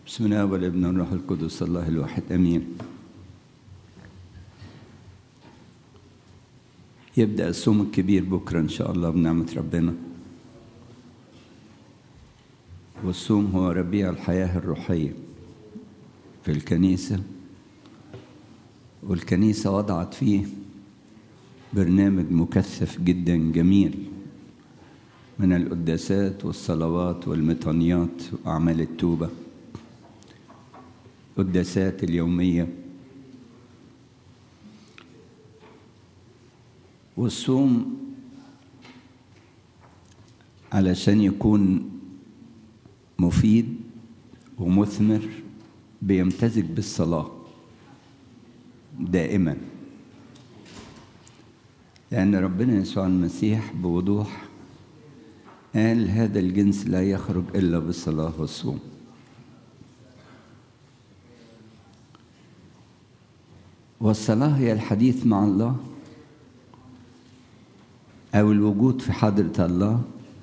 بسم الله والابن والروح القدس الله الواحد امين يبدا الصوم الكبير بكره ان شاء الله بنعمه ربنا والصوم هو ربيع الحياه الروحيه في الكنيسه والكنيسه وضعت فيه برنامج مكثف جدا جميل من القداسات والصلوات والمطانيات واعمال التوبه القداسات اليوميه والصوم علشان يكون مفيد ومثمر بيمتزج بالصلاه دائما لأن ربنا يسوع المسيح بوضوح قال هذا الجنس لا يخرج إلا بالصلاة والصوم والصلاة هي الحديث مع الله أو الوجود في حضرة الله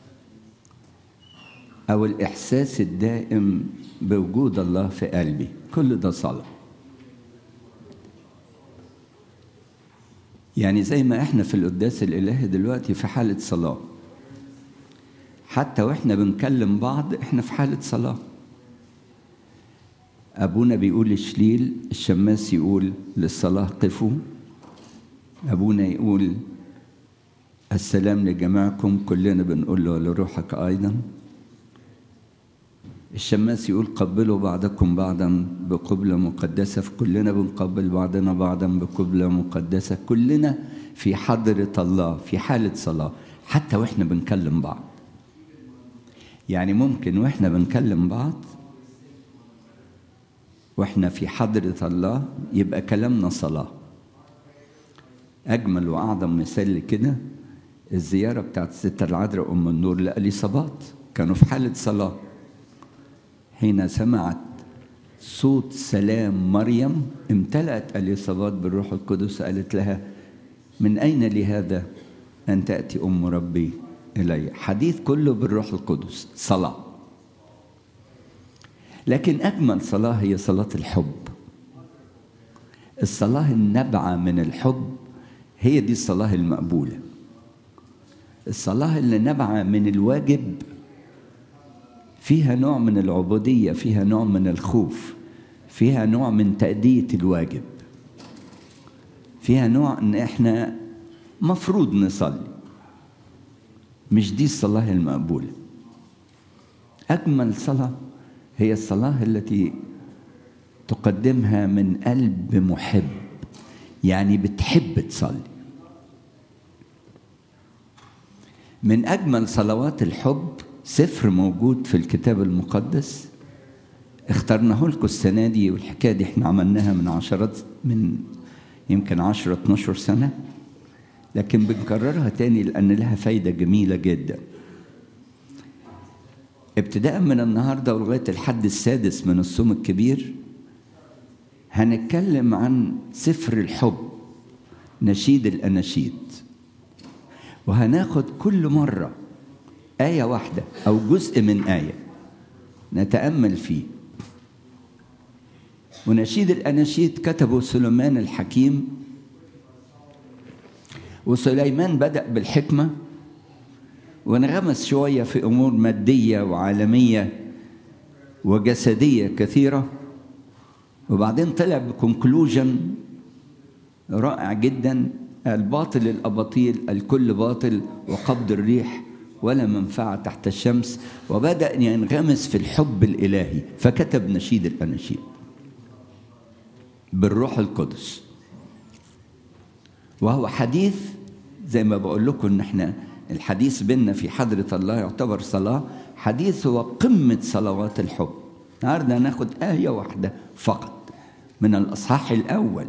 أو الإحساس الدائم بوجود الله في قلبي كل ده صلاة يعني زي ما احنا في القداس الإلهي دلوقتي في حالة صلاة حتى واحنا بنكلم بعض احنا في حالة صلاة أبونا بيقول الشليل الشماس يقول للصلاة قفوا أبونا يقول السلام لجميعكم كلنا بنقول له لروحك أيضا الشماس يقول قبلوا بعضكم بعضا بقبلة مقدسة فكلنا بنقبل بعضنا بعضا بقبلة مقدسة كلنا في حضرة الله في حالة صلاة حتى واحنا بنكلم بعض يعني ممكن واحنا بنكلم بعض واحنا في حضرة الله يبقى كلامنا صلاة أجمل وأعظم مثال لكده الزيارة بتاعت الستة العذراء أم النور لأليصابات كانوا في حالة صلاة حين سمعت صوت سلام مريم امتلأت اليصابات بالروح القدس قالت لها من أين لي هذا أن تأتي أم ربي إلي حديث كله بالروح القدس صلاة لكن أجمل صلاة هي صلاة الحب الصلاة النبعة من الحب هي دي الصلاة المقبولة الصلاة اللي نبعة من الواجب فيها نوع من العبودية فيها نوع من الخوف فيها نوع من تأدية الواجب فيها نوع ان احنا مفروض نصلي مش دي الصلاة المقبولة أجمل صلاة هي الصلاة التي تقدمها من قلب محب يعني بتحب تصلي من أجمل صلوات الحب سفر موجود في الكتاب المقدس اخترناه لكم السنة دي والحكاية دي احنا عملناها من عشرات من يمكن عشرة 12 سنة لكن بنكررها تاني لأن لها فايدة جميلة جدا ابتداء من النهاردة ولغاية الحد السادس من الصوم الكبير هنتكلم عن سفر الحب نشيد الأناشيد وهناخد كل مرة آية واحدة أو جزء من آية نتأمل فيه ونشيد الأناشيد كتبه سليمان الحكيم وسليمان بدأ بالحكمة وانغمس شوية في أمور مادية وعالمية وجسدية كثيرة وبعدين طلع بكونكلوجن رائع جدا الباطل الأباطيل الكل باطل وقبض الريح ولا منفعة تحت الشمس وبدأ ينغمس في الحب الإلهي فكتب نشيد الأناشيد بالروح القدس وهو حديث زي ما بقول لكم ان احنا الحديث بيننا في حضرة الله يعتبر صلاة حديث هو قمة صلوات الحب النهارده هناخد آية واحدة فقط من الأصحاح الأول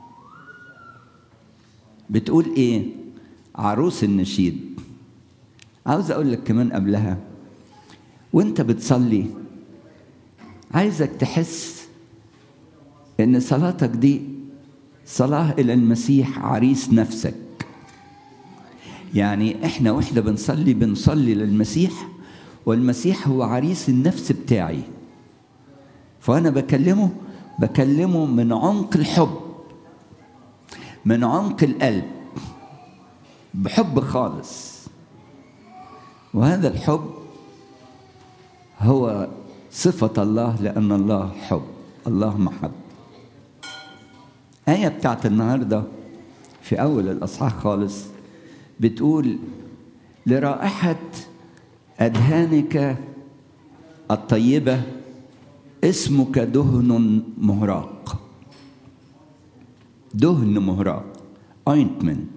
بتقول إيه؟ عروس النشيد عاوز أقول لك كمان قبلها وأنت بتصلي عايزك تحس إن صلاتك دي صلاة إلى المسيح عريس نفسك يعني إحنا وإحنا بنصلي بنصلي للمسيح والمسيح هو عريس النفس بتاعي فأنا بكلمه بكلمه من عمق الحب من عمق القلب بحب خالص وهذا الحب هو صفة الله لأن الله حب الله محب آية بتاعت النهاردة في أول الأصحاح خالص بتقول لرائحة أدهانك الطيبة اسمك دهن مهراق دهن مهراق ointment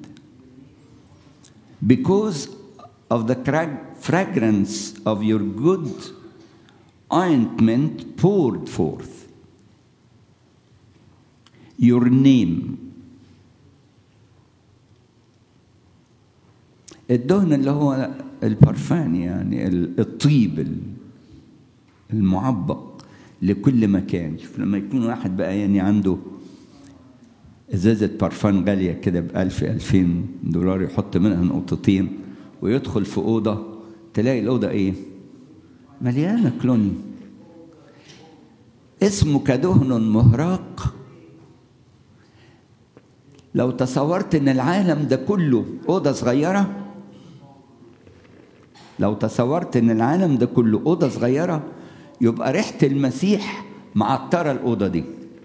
because of the fragrance of your good ointment poured forth your name الدهن اللي هو البرفان يعني الطيب المعبق لكل مكان شوف لما يكون واحد بقى يعني عنده ازازه برفان غاليه كده ب 1000 2000 دولار يحط منها نقطتين ويدخل في اوضه تلاقي الاوضه ايه؟ مليانه كلوني اسمك دهن مهراق لو تصورت ان العالم ده كله اوضه صغيره لو تصورت ان العالم ده كله اوضه صغيره يبقى ريحه المسيح معطره الاوضه دي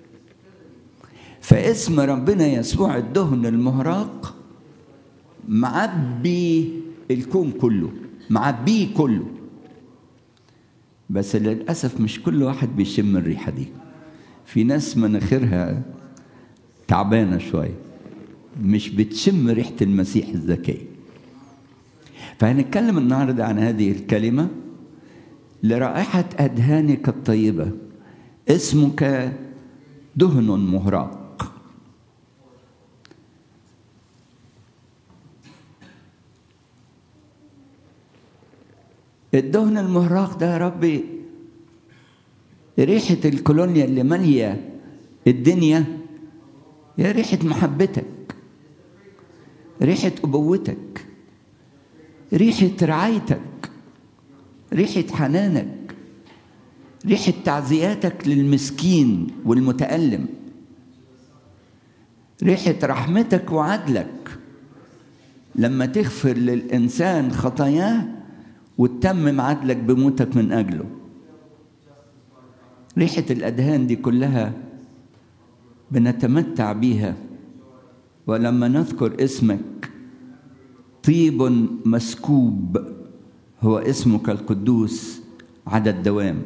فاسم ربنا يسوع الدهن المهراق معبي الكون كله معبيه كله بس للاسف مش كل واحد بيشم الريحه دي في ناس مناخيرها تعبانه شويه مش بتشم ريحه المسيح الذكي فهنتكلم النهارده عن هذه الكلمه لرائحه اذهانك الطيبه اسمك دهن مهراق الدهن المهراق ده يا ربي ريحة الكولونيا اللي مالية الدنيا يا ريحة محبتك ريحة أبوتك ريحة رعايتك ريحة حنانك ريحة تعزياتك للمسكين والمتألم ريحة رحمتك وعدلك لما تغفر للإنسان خطاياه وتتمم عدلك بموتك من أجله ريحة الأدهان دي كلها بنتمتع بيها ولما نذكر اسمك طيب مسكوب هو اسمك القدوس على الدوام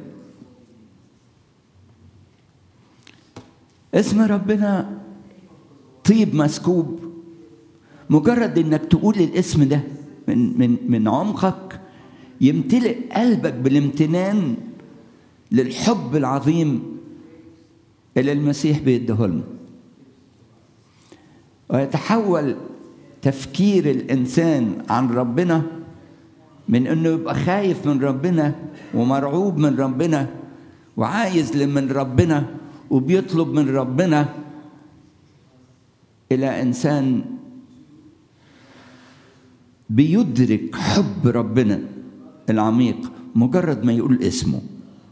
اسم ربنا طيب مسكوب مجرد انك تقول الاسم ده من من من عمقك يمتلئ قلبك بالامتنان للحب العظيم اللي المسيح بيديه لنا ويتحول تفكير الانسان عن ربنا من انه يبقى خايف من ربنا ومرعوب من ربنا وعايز من ربنا وبيطلب من ربنا الى انسان بيدرك حب ربنا العميق مجرد ما يقول اسمه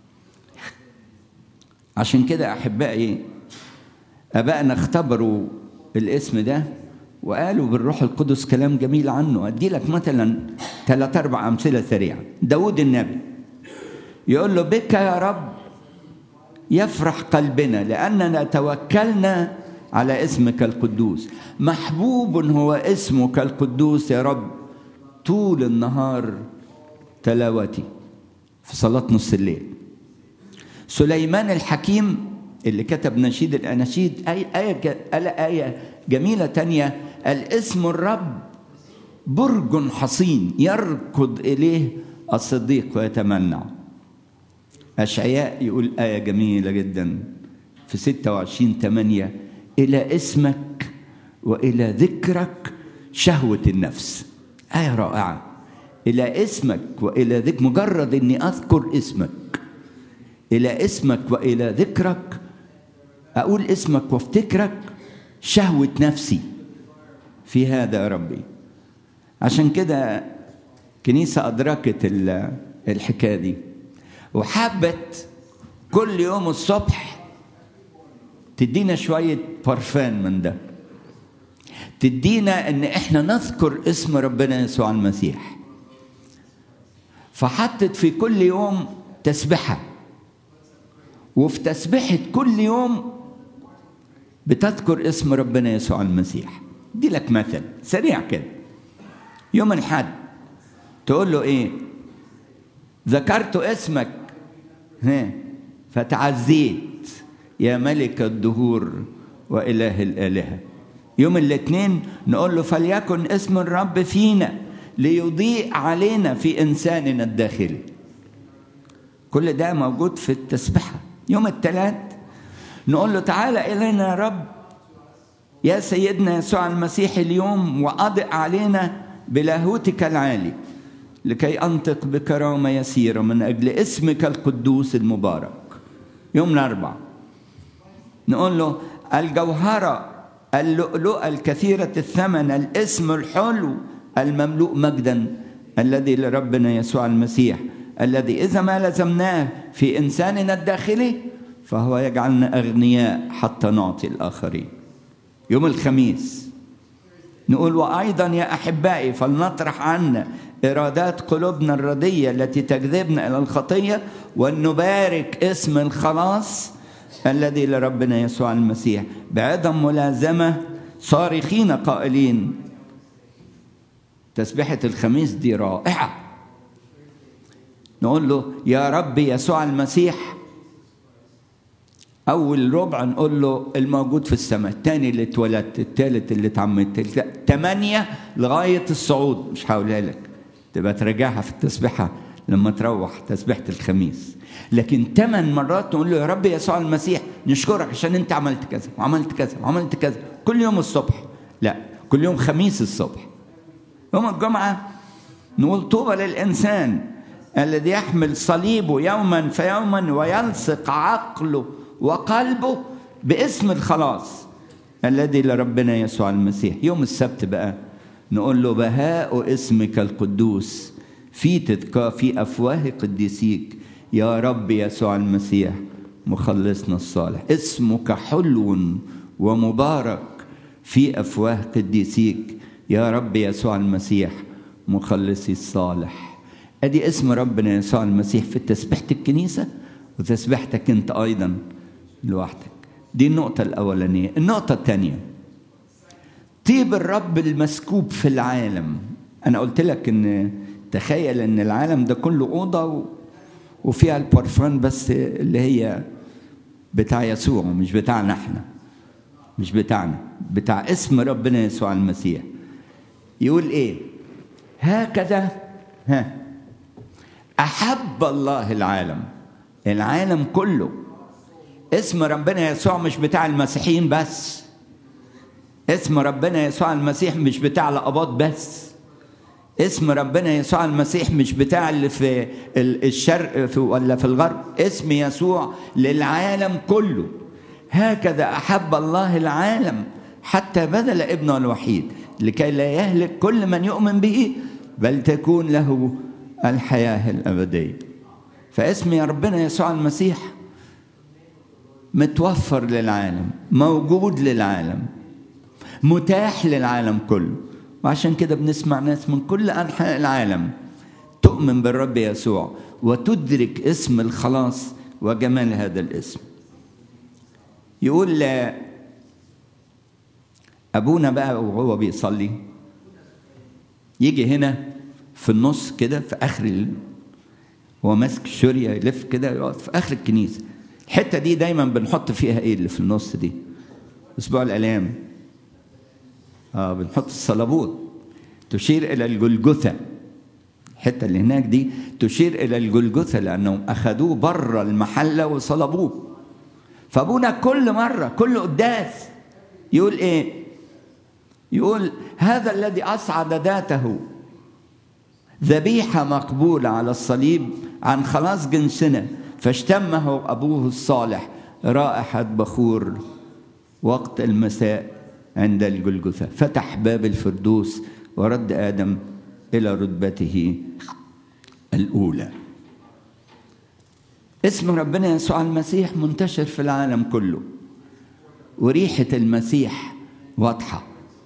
عشان كده احبائي ابائنا اختبروا الاسم ده وقالوا بالروح القدس كلام جميل عنه ادي لك مثلا ثلاث اربع امثله سريعه داود النبي يقول له بك يا رب يفرح قلبنا لاننا توكلنا على اسمك القدوس محبوب هو اسمك القدوس يا رب طول النهار تلاوتي في صلاة نص الليل سليمان الحكيم اللي كتب نشيد الأناشيد آية, آية, آية جميلة تانية الاسم الرب برج حصين يركض إليه الصديق ويتمنع أشعياء يقول آية جميلة جدا في 26 8 إلى اسمك وإلى ذكرك شهوة النفس آية رائعة إلى اسمك وإلى ذكر مجرد إني أذكر اسمك إلى اسمك وإلى ذكرك أقول اسمك وافتكرك شهوة نفسي في هذا يا ربي عشان كده كنيسة أدركت الحكاية دي وحبت كل يوم الصبح تدينا شوية برفان من ده تدينا ان احنا نذكر اسم ربنا يسوع المسيح فحطت في كل يوم تسبحة وفي تسبحة كل يوم بتذكر اسم ربنا يسوع المسيح دي لك مثل سريع كده يوم الحد تقول له ايه ذكرت اسمك ها فتعزيت يا ملك الدهور واله الالهه يوم الاثنين نقول له فليكن اسم الرب فينا ليضيء علينا في انساننا الداخلي كل ده موجود في التسبحه يوم الثلاث نقول له تعالى الينا يا رب يا سيدنا يسوع المسيح اليوم واضئ علينا بلاهوتك العالي لكي انطق بكرامه يسيره من اجل اسمك القدوس المبارك يوم الاربع نقول له الجوهره اللؤلؤه الكثيره الثمن الاسم الحلو المملوء مجدا الذي لربنا يسوع المسيح الذي اذا ما لزمناه في انساننا الداخلي فهو يجعلنا اغنياء حتى نعطي الاخرين يوم الخميس نقول وايضا يا احبائي فلنطرح عنا ارادات قلوبنا الرديه التي تجذبنا الى الخطيه ونبارك اسم الخلاص الذي لربنا يسوع المسيح بعدم ملازمه صارخين قائلين تسبحه الخميس دي رائعه نقول له يا رب يسوع المسيح اول ربع نقول له الموجود في السماء الثاني اللي اتولدت الثالث اللي اتعمدت ثمانية لغاية الصعود مش هقولها لك تبقى تراجعها في التسبيحة لما تروح تسبيحة الخميس لكن ثمان مرات نقول له يا رب يسوع المسيح نشكرك عشان انت عملت كذا وعملت كذا وعملت كذا كل يوم الصبح لا كل يوم خميس الصبح يوم الجمعة نقول طوبى للإنسان الذي يحمل صليبه يوما فيوما ويلصق عقله وقلبه باسم الخلاص الذي لربنا يسوع المسيح يوم السبت بقى نقول له بهاء اسمك القدوس في تذكار في افواه قديسيك يا رب يسوع المسيح مخلصنا الصالح اسمك حلو ومبارك في افواه قديسيك يا رب يسوع المسيح مخلصي الصالح ادي اسم ربنا يسوع المسيح في تسبيحه الكنيسه وتسبيحتك انت ايضا لوحدك دي النقطة الأولانية النقطة الثانية طيب الرب المسكوب في العالم أنا قلت لك إن تخيل إن العالم ده كله أوضة و... وفيها البرفان بس اللي هي بتاع يسوع مش بتاعنا احنا مش بتاعنا بتاع اسم ربنا يسوع المسيح يقول ايه هكذا ها احب الله العالم العالم كله اسم ربنا يسوع مش بتاع المسيحيين بس اسم ربنا يسوع المسيح مش بتاع الاباط بس اسم ربنا يسوع المسيح مش بتاع اللي في الشرق في ولا في الغرب اسم يسوع للعالم كله هكذا احب الله العالم حتى بذل ابنه الوحيد لكي لا يهلك كل من يؤمن به بل تكون له الحياه الابديه فاسم يا ربنا يسوع المسيح متوفر للعالم موجود للعالم متاح للعالم كله وعشان كده بنسمع ناس من كل انحاء العالم تؤمن بالرب يسوع وتدرك اسم الخلاص وجمال هذا الاسم يقول ابونا بقى وهو بيصلي يجي هنا في النص كده في اخر هو ماسك الشوريه يلف كده يقعد في اخر الكنيسه الحته دي دايما بنحط فيها ايه اللي في النص دي اسبوع الالام اه بنحط الصلبوت تشير الى الجلجثه الحته اللي هناك دي تشير الى الجلجثه لانهم اخذوه بره المحله وصلبوه فابونا كل مره كل قداس يقول ايه يقول هذا الذي اصعد ذاته ذبيحه مقبوله على الصليب عن خلاص جنسنا فاشتمه أبوه الصالح رائحة بخور وقت المساء عند الجلجثة فتح باب الفردوس ورد آدم إلى رتبته الأولى اسم ربنا يسوع المسيح منتشر في العالم كله وريحة المسيح واضحة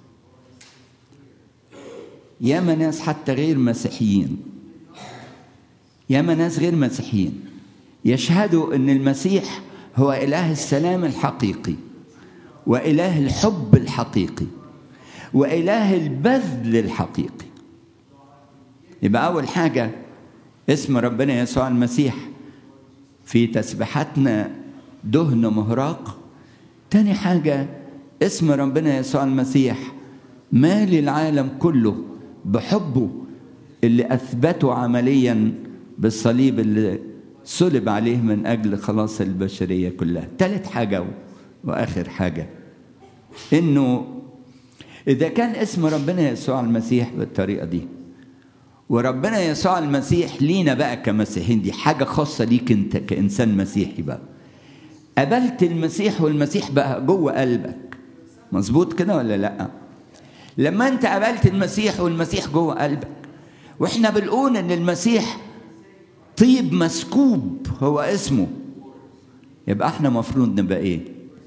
ياما ناس حتى غير مسيحيين ياما ناس غير مسيحيين يشهدوا ان المسيح هو اله السلام الحقيقي واله الحب الحقيقي واله البذل الحقيقي يبقى اول حاجه اسم ربنا يسوع المسيح في تسبيحاتنا دهن مهراق تاني حاجه اسم ربنا يسوع المسيح مال العالم كله بحبه اللي اثبته عمليا بالصليب اللي صلب عليه من اجل خلاص البشريه كلها ثالث حاجه واخر حاجه انه اذا كان اسم ربنا يسوع المسيح بالطريقه دي وربنا يسوع المسيح لينا بقى كمسيحيين دي حاجه خاصه ليك انت كانسان مسيحي بقى قبلت المسيح والمسيح بقى جوه قلبك مظبوط كده ولا لا لما انت قبلت المسيح والمسيح جوه قلبك واحنا بنقول ان المسيح طيب مسكوب هو اسمه يبقى احنا مفروض نبقى ايه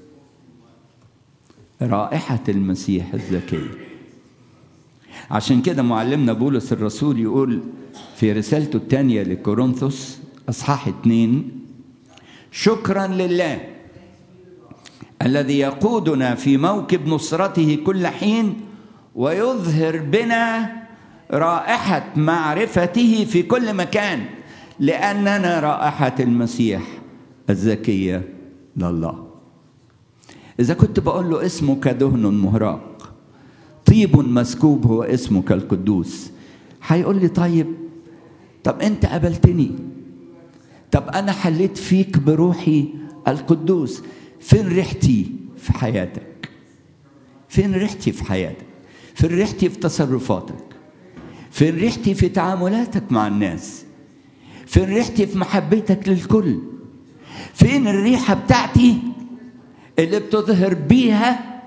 رائحة المسيح الزكية عشان كده معلمنا بولس الرسول يقول في رسالته الثانية لكورنثوس أصحاح اتنين شكرا لله الذي يقودنا في موكب نصرته كل حين ويظهر بنا رائحة معرفته في كل مكان لأننا رائحة المسيح الزكية لله إذا كنت بقول له اسمك دهن مهراق طيب مسكوب هو اسمك القدوس هيقول لي طيب طب أنت قبلتني طب أنا حليت فيك بروحي القدوس فين ريحتي في حياتك فين ريحتي في حياتك فين ريحتي في تصرفاتك فين ريحتي في تعاملاتك مع الناس فين ريحتي في محبتك للكل فين الريحة بتاعتي اللي بتظهر بيها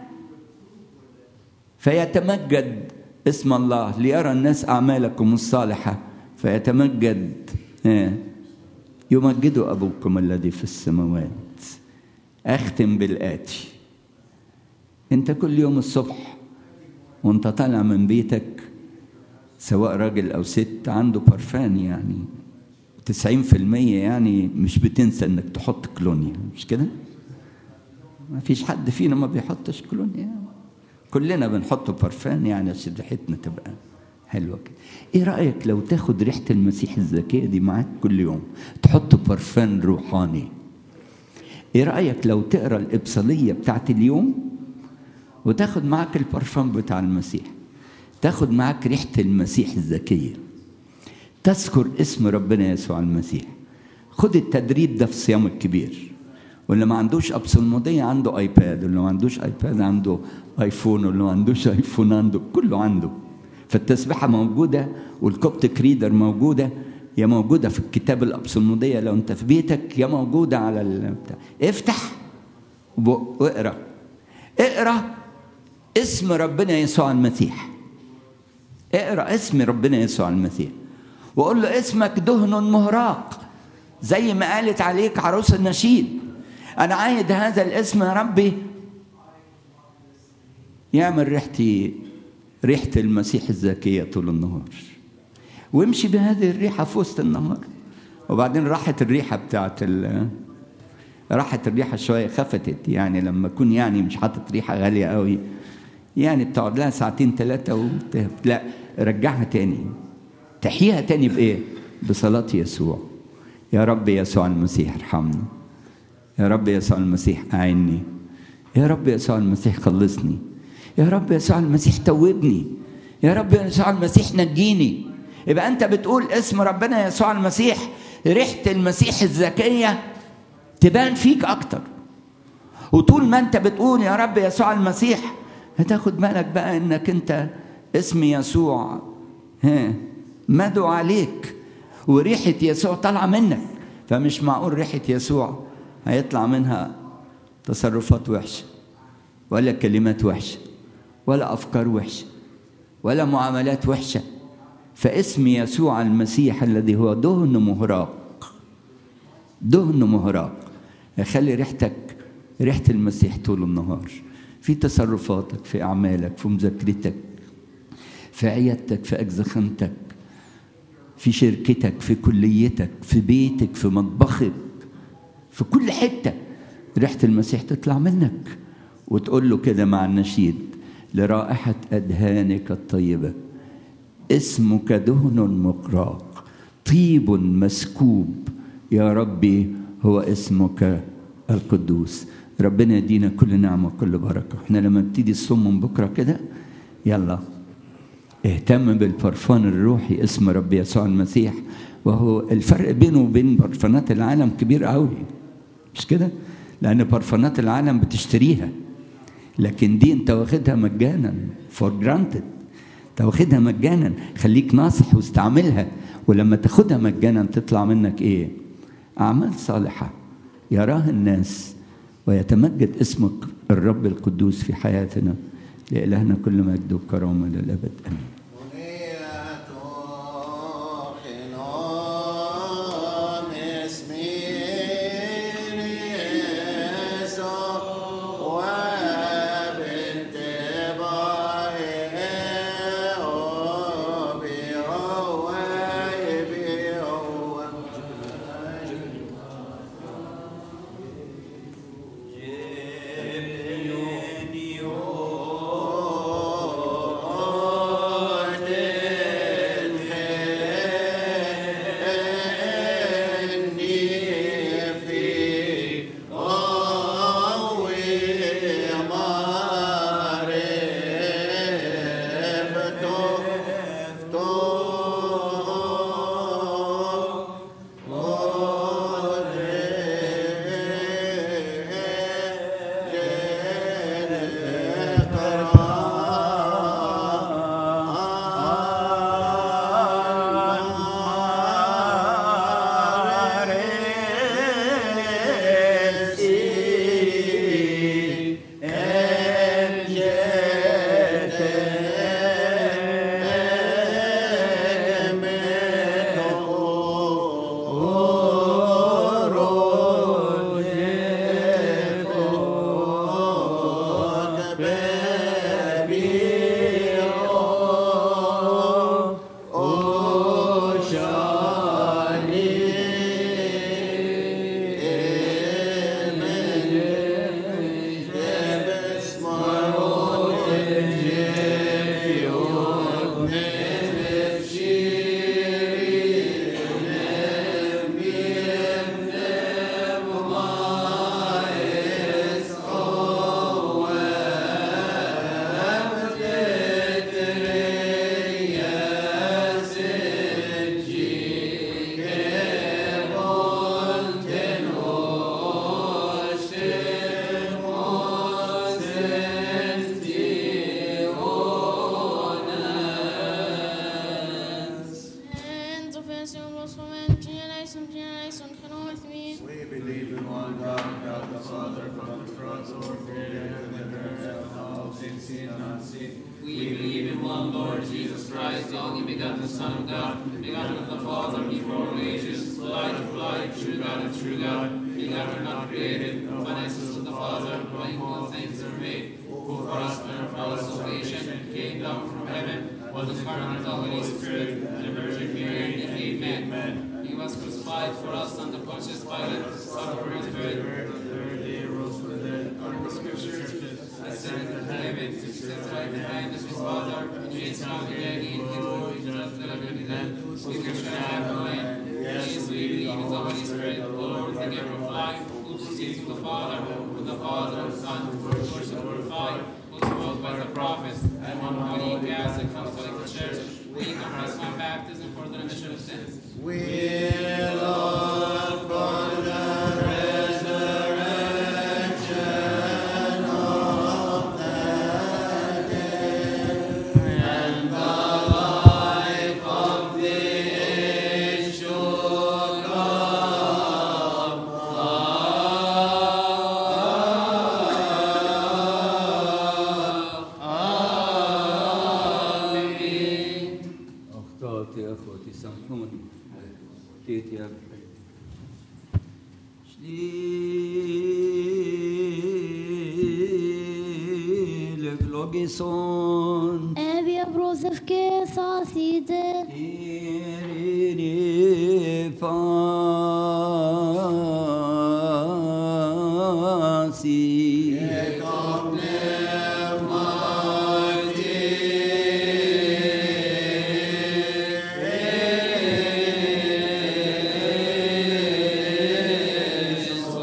فيتمجد اسم الله ليرى الناس أعمالكم الصالحة فيتمجد يمجد أبوكم الذي في السماوات أختم بالآتي أنت كل يوم الصبح وأنت طالع من بيتك سواء راجل أو ست عنده برفان يعني تسعين في المية يعني مش بتنسى انك تحط كلونيا مش كده ما فيش حد فينا ما بيحطش كلونيا كلنا بنحط برفان يعني عشان ريحتنا تبقى حلوه كده ايه رايك لو تاخد ريحه المسيح الزكيه دي معاك كل يوم تحط برفان روحاني ايه رايك لو تقرا الابصاليه بتاعت اليوم وتاخد معاك البرفان بتاع المسيح تاخد معاك ريحه المسيح الزكيه تذكر اسم ربنا يسوع المسيح خد التدريب ده في الصيام الكبير واللي ما عندوش ابصلمودية عنده ايباد واللي ما عندوش ايباد عنده ايفون واللي ما عندوش ايفون عنده كله عنده فالتسبيحه موجوده والكوبتك ريدر موجوده يا موجوده في الكتاب الابصلمودية لو انت في بيتك يا موجوده على البتاع افتح واقرا اقرا اسم ربنا يسوع المسيح اقرا اسم ربنا يسوع المسيح وقول له اسمك دهن مهراق زي ما قالت عليك عروس النشيد انا عايد هذا الاسم يا ربي يعمل ريحتي ريحة المسيح الزكية طول النهار وامشي بهذه الريحة في وسط النهار وبعدين راحت الريحة بتاعت ال راحت الريحة شوية خفتت يعني لما أكون يعني مش حاطط ريحة غالية قوي يعني بتقعد لها ساعتين ثلاثة وتهب لا رجعها تاني تحييها تاني بإيه؟ بصلاة يسوع يا رب يسوع المسيح ارحمني يا رب يسوع المسيح أعني يا رب يسوع المسيح خلصني يا رب يسوع المسيح توبني يا رب يسوع المسيح نجيني يبقى أنت بتقول اسم ربنا يسوع المسيح ريحة المسيح الزكية تبان فيك أكتر وطول ما أنت بتقول يا رب يسوع المسيح هتاخد بالك بقى إنك أنت اسم يسوع ها مدعو عليك وريحة يسوع طالعة منك فمش معقول ريحة يسوع هيطلع منها تصرفات وحشة ولا كلمات وحشة ولا أفكار وحشة ولا معاملات وحشة فاسم يسوع المسيح الذي هو دهن مهراق دهن مهراق هيخلي ريحتك ريحة المسيح طول النهار في تصرفاتك في أعمالك في مذاكرتك في عيادتك في أجزخانتك في شركتك في كليتك في بيتك في مطبخك في كل حتة ريحة المسيح تطلع منك وتقول له كده مع النشيد لرائحة أدهانك الطيبة اسمك دهن مقراق طيب مسكوب يا ربي هو اسمك القدوس ربنا يدينا كل نعمة وكل بركة احنا لما نبتدي الصوم من بكرة كده يلا اهتم بالبرفان الروحي اسم رب يسوع المسيح وهو الفرق بينه وبين برفانات العالم كبير قوي مش كده لان برفانات العالم بتشتريها لكن دي انت واخدها مجانا فور جرانتد انت واخدها مجانا خليك ناصح واستعملها ولما تاخدها مجانا تطلع منك ايه اعمال صالحه يراها الناس ويتمجد اسمك الرب القدوس في حياتنا لإلهنا كل مجد وكرامة للأبد آمين Hands of us and was for men, generation, generation, can all with me. We believe in one God, God the Father, from the cross over created heaven and earth, all things seen and unseen. We believe in one Lord Jesus Christ, the only begotten Son of God, begotten of the Father before all ages, light of light, true God of true God, begotten not created, of one essence of the Father, by whom all things are made, who for us and for our salvation came down from heaven, was incarnate of the Holy Spirit, and the Virgin Mary, and became man. He was crucified for us under Pontius Pilate, suffered and buried, The third day rose from the dead, according to Scriptures, ascended to heaven, sits right behind his Father, and he is now the dead, he is the judge the living and the dead. Speaker shall have no end. Yes, we believe in the Holy Spirit, the Lord, the giver of life, who proceeds from the Father, with the Father and Son, who is first and glorified, who is followed by the prophets, and one holy Catholic Apostolic Church. We confess my baptism for the remission of sins. We look for the resurrection of the dead and the life of the age to come. Amen. أخطأت يا أخوتي سامحوني أخطيت يا أخي eleison. Evia brosevke sasite. Irine